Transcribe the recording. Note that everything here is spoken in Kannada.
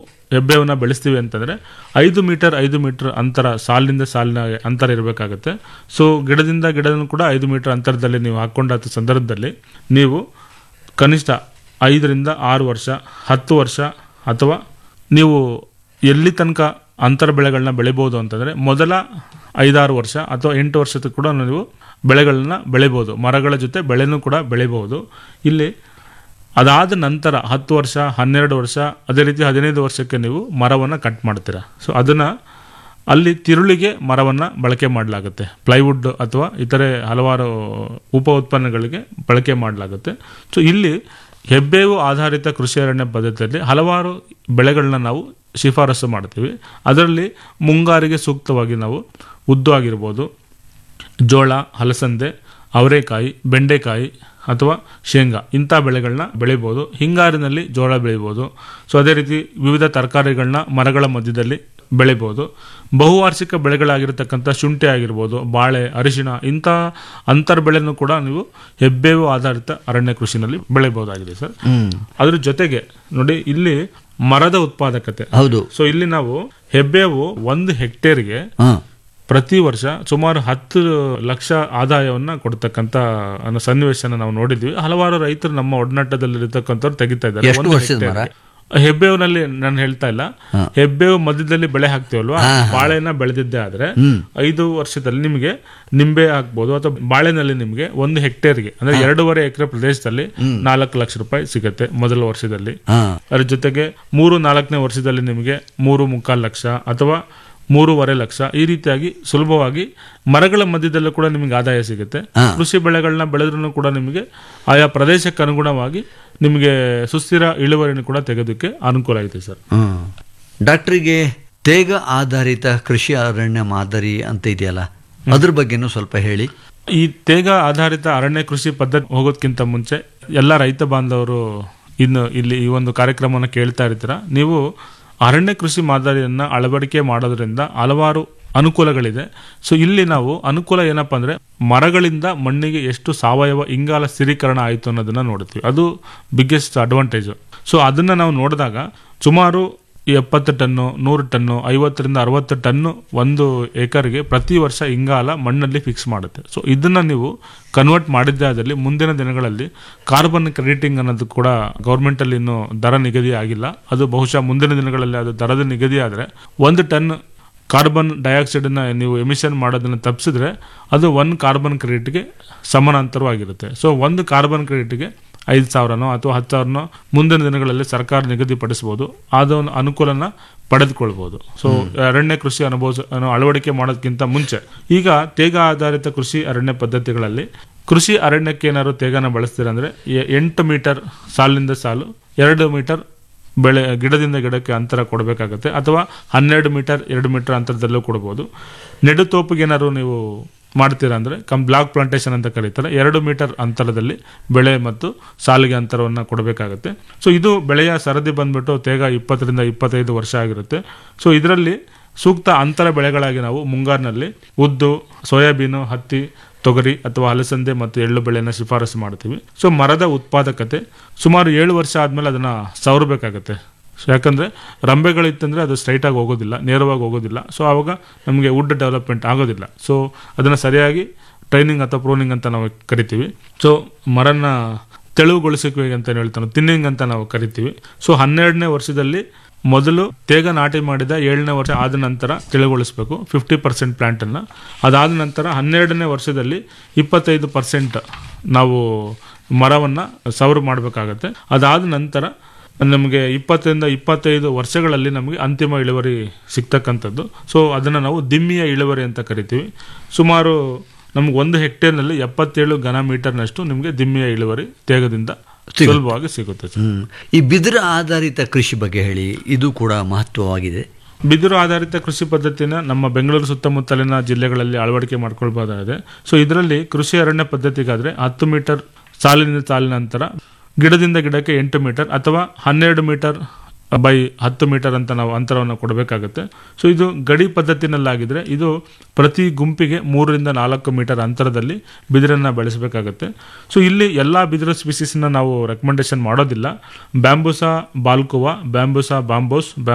ಹೆಬ್ಬೇವನ್ನ ಬೆಳೆಸ್ತೀವಿ ಅಂತಂದ್ರೆ ಐದು ಮೀಟರ್ ಐದು ಮೀಟರ್ ಅಂತರ ಸಾಲಿನಿಂದ ಸಾಲಿನ ಅಂತರ ಇರಬೇಕಾಗುತ್ತೆ ಸೊ ಗಿಡದಿಂದ ಗಿಡನೂ ಕೂಡ ಐದು ಮೀಟರ್ ಅಂತರದಲ್ಲಿ ನೀವು ಹಾಕೊಂಡ ಸಂದರ್ಭದಲ್ಲಿ ನೀವು ಕನಿಷ್ಠ ಐದರಿಂದ ಆರು ವರ್ಷ ಹತ್ತು ವರ್ಷ ಅಥವಾ ನೀವು ಎಲ್ಲಿ ತನಕ ಅಂತರ ಬೆಳೆಗಳನ್ನ ಬೆಳಿಬೋದು ಅಂತಂದರೆ ಮೊದಲ ಐದಾರು ವರ್ಷ ಅಥವಾ ಎಂಟು ವರ್ಷದ ಕೂಡ ನೀವು ಬೆಳೆಗಳನ್ನ ಬೆಳಿಬೋದು ಮರಗಳ ಜೊತೆ ಬೆಳೆನೂ ಕೂಡ ಬೆಳಿಬೋದು ಇಲ್ಲಿ ಅದಾದ ನಂತರ ಹತ್ತು ವರ್ಷ ಹನ್ನೆರಡು ವರ್ಷ ಅದೇ ರೀತಿ ಹದಿನೈದು ವರ್ಷಕ್ಕೆ ನೀವು ಮರವನ್ನು ಕಟ್ ಮಾಡ್ತೀರಾ ಸೊ ಅದನ್ನು ಅಲ್ಲಿ ತಿರುಳಿಗೆ ಮರವನ್ನು ಬಳಕೆ ಮಾಡಲಾಗುತ್ತೆ ಪ್ಲೈವುಡ್ ಅಥವಾ ಇತರೆ ಹಲವಾರು ಉಪ ಉತ್ಪನ್ನಗಳಿಗೆ ಬಳಕೆ ಮಾಡಲಾಗುತ್ತೆ ಸೊ ಇಲ್ಲಿ ಹೆಬ್ಬೇವು ಆಧಾರಿತ ಕೃಷಿ ಅರಣ್ಯ ಪದ್ಧತಿಯಲ್ಲಿ ಹಲವಾರು ಬೆಳೆಗಳನ್ನ ನಾವು ಶಿಫಾರಸು ಮಾಡ್ತೀವಿ ಅದರಲ್ಲಿ ಮುಂಗಾರಿಗೆ ಸೂಕ್ತವಾಗಿ ನಾವು ಉದ್ದು ಆಗಿರ್ಬೋದು ಜೋಳ ಹಲಸಂದೆ ಅವರೆಕಾಯಿ ಬೆಂಡೆಕಾಯಿ ಅಥವಾ ಶೇಂಗಾ ಇಂಥ ಬೆಳೆಗಳನ್ನ ಬೆಳಿಬೋದು ಹಿಂಗಾರಿನಲ್ಲಿ ಜೋಳ ಬೆಳಿಬೋದು ಸೊ ಅದೇ ರೀತಿ ವಿವಿಧ ತರಕಾರಿಗಳನ್ನ ಮರಗಳ ಮಧ್ಯದಲ್ಲಿ ಬೆಳಿಬೋದು ಬಹುವಾರ್ಷಿಕ ಬೆಳೆಗಳಾಗಿರ್ತಕ್ಕಂಥ ಶುಂಠಿ ಆಗಿರ್ಬೋದು ಬಾಳೆ ಅರಿಶಿಣ ಇಂಥ ಅಂತರ್ ಬೆಳೆನೂ ಕೂಡ ನೀವು ಹೆಬ್ಬೇವು ಆಧಾರಿತ ಅರಣ್ಯ ಕೃಷಿನಲ್ಲಿ ಬೆಳಿಬಹುದಾಗಿದೆ ಸರ್ ಹ್ಮ್ ಅದ್ರ ಜೊತೆಗೆ ನೋಡಿ ಇಲ್ಲಿ ಮರದ ಉತ್ಪಾದಕತೆ ಹೌದು ಸೊ ಇಲ್ಲಿ ನಾವು ಹೆಬ್ಬೇವು ಒಂದು ಹೆಕ್ಟೇರ್ಗೆ ಹಾ ಪ್ರತಿ ವರ್ಷ ಸುಮಾರು ಹತ್ತು ಲಕ್ಷ ಆದಾಯವನ್ನ ಕೊಡ್ತಕ್ಕಂತ ಅನ್ನೋ ಸನ್ನಿವೇಶನ ನಾವು ನೋಡಿದ್ವಿ ಹಲವಾರು ರೈತರು ನಮ್ಮ ಒಡನಾಟದಲ್ಲಿ ಇರತಕ್ಕಂಥವ್ರು ತೆಗಿತಾ ಇದ್ದಾರೆ ಎಷ್ಟು ಒಂದು ವರ್ಷದ ಮರ? ಹೆಕ್ಟೇರ್ಗೆ. ಹೆಬ್ಬೇವಿನಲ್ಲಿ ನಾನು ಹೇಳ್ತಾ ಇಲ್ಲ ಹೆಬ್ಬೇವು ಮಧ್ಯದಲ್ಲಿ ಬೆಳೆ ಹಾಕ್ತಿವಲ್ವಾ ಬಾಳೆನ ಬೆಳೆದಿದ್ದೆ ಆದ್ರೆ ಐದು ವರ್ಷದಲ್ಲಿ ನಿಮಗೆ ನಿಂಬೆ ಹಾಕ್ಬೋದು ಅಥವಾ ಬಾಳೆನಲ್ಲಿ ನಿಮಗೆ ಒಂದು ಹೆಕ್ಟೇರ್ಗೆ ಅಂದ್ರೆ ಎರಡೂವರೆ ಎಕರೆ ಪ್ರದೇಶದಲ್ಲಿ ನಾಲ್ಕು ಲಕ್ಷ ರೂಪಾಯಿ ಸಿಗುತ್ತೆ ಮೊದಲ ವರ್ಷದಲ್ಲಿ ಹಾ ಅದ್ರ ಜೊತೆಗೆ ಮೂರು ನಾಲ್ಕನೇ ವರ್ಷದಲ್ಲಿ ನಿಮಗೆ ಮೂರು ಮುಕ್ಕಾಲು ಲಕ್ಷ ಅಥವಾ ಮೂರುವರೆ ಲಕ್ಷ ಈ ರೀತಿಯಾಗಿ ಸುಲಭವಾಗಿ ಮರಗಳ ಮಧ್ಯದಲ್ಲೂ ಕೂಡ ನಿಮಗೆ ಆದಾಯ ಸಿಗುತ್ತೆ ಕೃಷಿ ಬೆಳೆಗಳನ್ನ ಬೆಳೆದ್ರೂ ಕೂಡ ನಿಮಗೆ ಆಯಾ ಪ್ರದೇಶಕ್ಕೆ ಅನುಗುಣವಾಗಿ ನಿಮಗೆ ಸುಸ್ಥಿರ ಇಳುವರಿಯನ್ನು ಕೂಡ ತೆಗೆದಕ್ಕೆ ಅನುಕೂಲ ಐತೆ ಸರ್ ಹ್ಮ್ ಡಾಕ್ಟ್ರಿಗೆ ತೇಗ ಆಧಾರಿತ ಕೃಷಿ ಅರಣ್ಯ ಮಾದರಿ ಅಂತ ಇದೆಯಲ್ಲ ಅದ್ರ ಬಗ್ಗೆನೂ ಸ್ವಲ್ಪ ಹೇಳಿ ಈ ತೇಗ ಆಧಾರಿತ ಅರಣ್ಯ ಕೃಷಿ ಪದ್ಧತಿ ಹೋಗೋದಕ್ಕಿಂತ ಮುಂಚೆ ಎಲ್ಲ ರೈತ ಬಾಂಧವರು ಇನ್ನು ಇಲ್ಲಿ ಈ ಒಂದು ಕಾರ್ಯಕ್ರಮವನ್ನು ಕೇಳ್ತಾ ಇರ್ತೀರ ನೀವು ಅರಣ್ಯ ಕೃಷಿ ಮಾದರಿಯನ್ನ ಅಳವಡಿಕೆ ಮಾಡೋದ್ರಿಂದ ಹಲವಾರು ಅನುಕೂಲಗಳಿದೆ ಸೊ ಇಲ್ಲಿ ನಾವು ಅನುಕೂಲ ಏನಪ್ಪಾ ಅಂದ್ರೆ ಮರಗಳಿಂದ ಮಣ್ಣಿಗೆ ಎಷ್ಟು ಸಾವಯವ ಇಂಗಾಲ ಸ್ಥಿರೀಕರಣ ಆಯಿತು ಅನ್ನೋದನ್ನ ನೋಡ್ತೀವಿ ಅದು ಬಿಗ್ಗೆಸ್ಟ್ ಅಡ್ವಾಂಟೇಜ್ ಸೊ ಅದನ್ನ ನಾವು ನೋಡಿದಾಗ ಸುಮಾರು ಎಪ್ಪತ್ತು ಟನ್ನು ನೂರು ಟನ್ನು ಐವತ್ತರಿಂದ ಅರವತ್ತು ಟನ್ನು ಒಂದು ಏಕರ್ಗೆ ಪ್ರತಿ ವರ್ಷ ಇಂಗಾಲ ಮಣ್ಣಲ್ಲಿ ಫಿಕ್ಸ್ ಮಾಡುತ್ತೆ ಸೊ ಇದನ್ನ ನೀವು ಕನ್ವರ್ಟ್ ಮಾಡಿದ್ದೇ ಆದಲ್ಲಿ ಮುಂದಿನ ದಿನಗಳಲ್ಲಿ ಕಾರ್ಬನ್ ಕ್ರೆಡಿಟಿಂಗ್ ಅನ್ನೋದು ಕೂಡ ಗೌರ್ಮೆಂಟ್ ಅಲ್ಲಿ ಇನ್ನೂ ದರ ನಿಗದಿ ಆಗಿಲ್ಲ ಅದು ಬಹುಶಃ ಮುಂದಿನ ದಿನಗಳಲ್ಲಿ ಅದು ದರದ ನಿಗದಿ ಆದರೆ ಒಂದು ಟನ್ ಕಾರ್ಬನ್ ಡೈಆಕ್ಸೈಡ್ ನ ನೀವು ಎಮಿಷನ್ ಮಾಡೋದನ್ನ ತಪ್ಪಿಸಿದ್ರೆ ಅದು ಒನ್ ಕಾರ್ಬನ್ ಕ್ರೆಡಿಟ್ಗೆ ಸಮಾನಾಂತರವಾಗಿರುತ್ತೆ ಸೊ ಒಂದು ಕಾರ್ಬನ್ ಕ್ರೆಡಿಟ್ಗೆ ಐದು ಸಾವಿರನೋ ಅಥವಾ ಹತ್ತು ಸಾವಿರನೋ ಮುಂದಿನ ದಿನಗಳಲ್ಲಿ ಸರ್ಕಾರ ನಿಗದಿಪಡಿಸಬಹುದು ಅದೊಂದು ಅನುಕೂಲನ ಪಡೆದುಕೊಳ್ಬಹುದು ಸೊ ಅರಣ್ಯ ಕೃಷಿ ಅನುಭವ ಅನ್ನು ಅಳವಡಿಕೆ ಮಾಡೋದಕ್ಕಿಂತ ಮುಂಚೆ ಈಗ ತೇಗ ಆಧಾರಿತ ಕೃಷಿ ಅರಣ್ಯ ಪದ್ಧತಿಗಳಲ್ಲಿ ಕೃಷಿ ಅರಣ್ಯಕ್ಕೆ ಏನಾದ್ರು ತೇಗನ ಬಳಸ್ತೀರ ಅಂದ್ರೆ ಎ- ಎಂಟು ಮೀಟರ್ ಸಾಲಿನಿಂದ ಸಾಲು ಎರಡು ಮೀಟರ್ ಬೆಳೆ ಗಿಡದಿಂದ ಗಿಡಕ್ಕೆ ಅಂತರ ಕೊಡಬೇಕಾಗುತ್ತೆ ಅಥವಾ ಹನ್ನೆರಡು ಮೀಟರ್ ಎರಡು ಮೀಟರ್ ಅಂತರದಲ್ಲೂ ಕೊಡ್ಬೋದು ನೆಡುತೋಪಿಗೆ ಏನಾದ್ರು ನೀವು ಮಾಡ್ತೀರಾ ಅಂದ್ರೆ ಕಮ್ ಬ್ಲಾಕ್ ಪ್ಲಾಂಟೇಶನ್ ಅಂತ ಕರೀತಾರೆ ಎರಡು ಮೀಟರ್ ಅಂತರದಲ್ಲಿ ಬೆಳೆ ಮತ್ತು ಸಾಲಿಗೆ ಅಂತರವನ್ನು ಕೊಡಬೇಕಾಗುತ್ತೆ ಸೊ ಇದು ಬೆಳೆಯ ಸರದಿ ಬಂದ್ಬಿಟ್ಟು ತೇಗ ಇಪ್ಪತ್ತರಿಂದ ಇಪ್ಪತ್ತೈದು ವರ್ಷ ಆಗಿರುತ್ತೆ ಸೊ ಇದರಲ್ಲಿ ಸೂಕ್ತ ಅಂತರ ಬೆಳೆಗಳಾಗಿ ನಾವು ಮುಂಗಾರಿನಲ್ಲಿ ಉದ್ದು ಸೋಯಾಬೀನು ಹತ್ತಿ ತೊಗರಿ ಅಥವಾ ಹಲಸಂದೆ ಮತ್ತು ಎಳ್ಳು ಬೆಳೆಯನ್ನು ಶಿಫಾರಸು ಮಾಡ್ತೀವಿ ಸೊ ಮರದ ಉತ್ಪಾದಕತೆ ಸುಮಾರು ಏಳು ವರ್ಷ ಆದ್ಮೇಲೆ ಅದನ್ನ ಸವರಬೇಕಾಗತ್ತೆ ಸೊ ಯಾಕಂದ್ರೆ ರಂಬೆಗಳಿತ್ತಂದ್ರೆ ಅದು ಸ್ಟ್ರೈಟ್ ಆಗಿ ಹೋಗೋದಿಲ್ಲ ನೇರವಾಗಿ ಹೋಗೋದಿಲ್ಲ ಸೊ ಆವಾಗ ನಮಗೆ ವುಡ್ ಡೆವಲಪ್ಮೆಂಟ್ ಆಗೋದಿಲ್ಲ ಸೊ ಅದನ್ನ ಸರಿಯಾಗಿ ಟ್ರೈನಿಂಗ್ ಅಥವಾ ಪ್ರೋನಿಂಗ್ ಅಂತ ನಾವು ಕರಿತೀವಿ ಸೊ ಮರನ ತೆಳುವುಗೊಳಿಸುವಿಕೆ ಅಂತ ಏನ್ ಹೇಳ್ತಾನೆ ತಿನ್ನಿಂಗ್ ಅಂತ ನಾವು ಕರಿತೀವಿ ಸೊ ಹನ್ನೆರಡನೇ ವರ್ಷದಲ್ಲಿ ಮೊದಲು ತೇಗ ನಾಟಿ ಮಾಡಿದ ಏಳನೇ ವರ್ಷ ಆದ ನಂತರ ತೆಳುಗೊಳಿಸಬೇಕು ಫಿಫ್ಟಿ ಪರ್ಸೆಂಟ್ ಪ್ಲಾಂಟನ್ನು ಅದಾದ ನಂತರ ಹನ್ನೆರಡನೇ ವರ್ಷದಲ್ಲಿ ಇಪ್ಪತ್ತೈದು ಪರ್ಸೆಂಟ್ ನಾವು ಮರವನ್ನು ಸವರು ಮಾಡಬೇಕಾಗತ್ತೆ ಅದಾದ ನಂತರ ನಮಗೆ ಇಪ್ಪತ್ತರಿಂದ ಇಪ್ಪತ್ತೈದು ವರ್ಷಗಳಲ್ಲಿ ನಮಗೆ ಅಂತಿಮ ಇಳುವರಿ ಸಿಗ್ತಕ್ಕಂಥದ್ದು ಸೊ ಅದನ್ನು ನಾವು ದಿಮ್ಮಿಯ ಇಳುವರಿ ಅಂತ ಕರಿತೀವಿ ಸುಮಾರು ನಮ್ಗೆ ಒಂದು ಹೆಕ್ಟೇರ್ನಲ್ಲಿ ಎಪ್ಪತ್ತೇಳು ಘನ ಮೀಟರ್ನಷ್ಟು ನಿಮಗೆ ದಿಮ್ಮಿಯ ಇಳುವರಿ ತೇಗದಿಂದ ಸುಲಭವಾಗಿ ಸಿಗುತ್ತೆ ಸರ್. ಹ್ಮ್ ಈ ಬಿದಿರು ಆಧಾರಿತ ಕೃಷಿ ಬಗ್ಗೆ ಹೇಳಿ ಇದು ಕೂಡ ಮಹತ್ವವಾಗಿದೆ ಬಿದಿರು ಆಧಾರಿತ ಕೃಷಿ ಪದ್ಧತಿನ ನಮ್ಮ ಬೆಂಗಳೂರು ಸುತ್ತಮುತ್ತಲಿನ ಜಿಲ್ಲೆಗಳಲ್ಲಿ ಅಳವಡಿಕೆ ಮಾಡ್ಕೊಳ್ಬಹುದಾಗಿದೆ ಸೊ ಇದರಲ್ಲಿ ಕೃಷಿ ಅರಣ್ಯ ಪದ್ಧತಿಗಾದ್ರೆ ಹತ್ತು ಮೀಟರ್ ಸಾಲಿನಿಂದ ಸಾಲಿನ ಅಂತರ ಗಿಡದಿಂದ ಗಿಡಕ್ಕೆ ಎಂಟು ಮೀಟರ್ ಅಥವಾ ಹನ್ನೆರಡು ಮೀಟರ್ ಬೈ ಹತ್ತು ಮೀಟರ್ ಅಂತ ನಾವು ಅಂತರವನ್ನು ಕೊಡಬೇಕಾಗುತ್ತೆ ಸೊ ಇದು ಗಡಿ ಪದ್ಧತಿನಲ್ಲಾಗಿದ್ರೆ ಇದು ಪ್ರತಿ ಗುಂಪಿಗೆ ಮೂರರಿಂದ ನಾಲ್ಕು ಮೀಟರ್ ಅಂತರದಲ್ಲಿ ಬಿದಿರನ್ನ ಬೆಳೆಸಬೇಕಾಗುತ್ತೆ ಸೊ ಇಲ್ಲಿ ಎಲ್ಲಾ ಬಿದಿರು ಸ್ಪೀಸೀಸ್ನ ನಾವು ರೆಕಮೆಂಡೇಶನ್ ಮಾಡೋದಿಲ್ಲ ಬ್ಯಾಂಬೂಸಾ ಬಾಲ್ಕುವಾ ಬ್ಯಾಂಬೂಸಾ ಬಾಂಬೋಸ್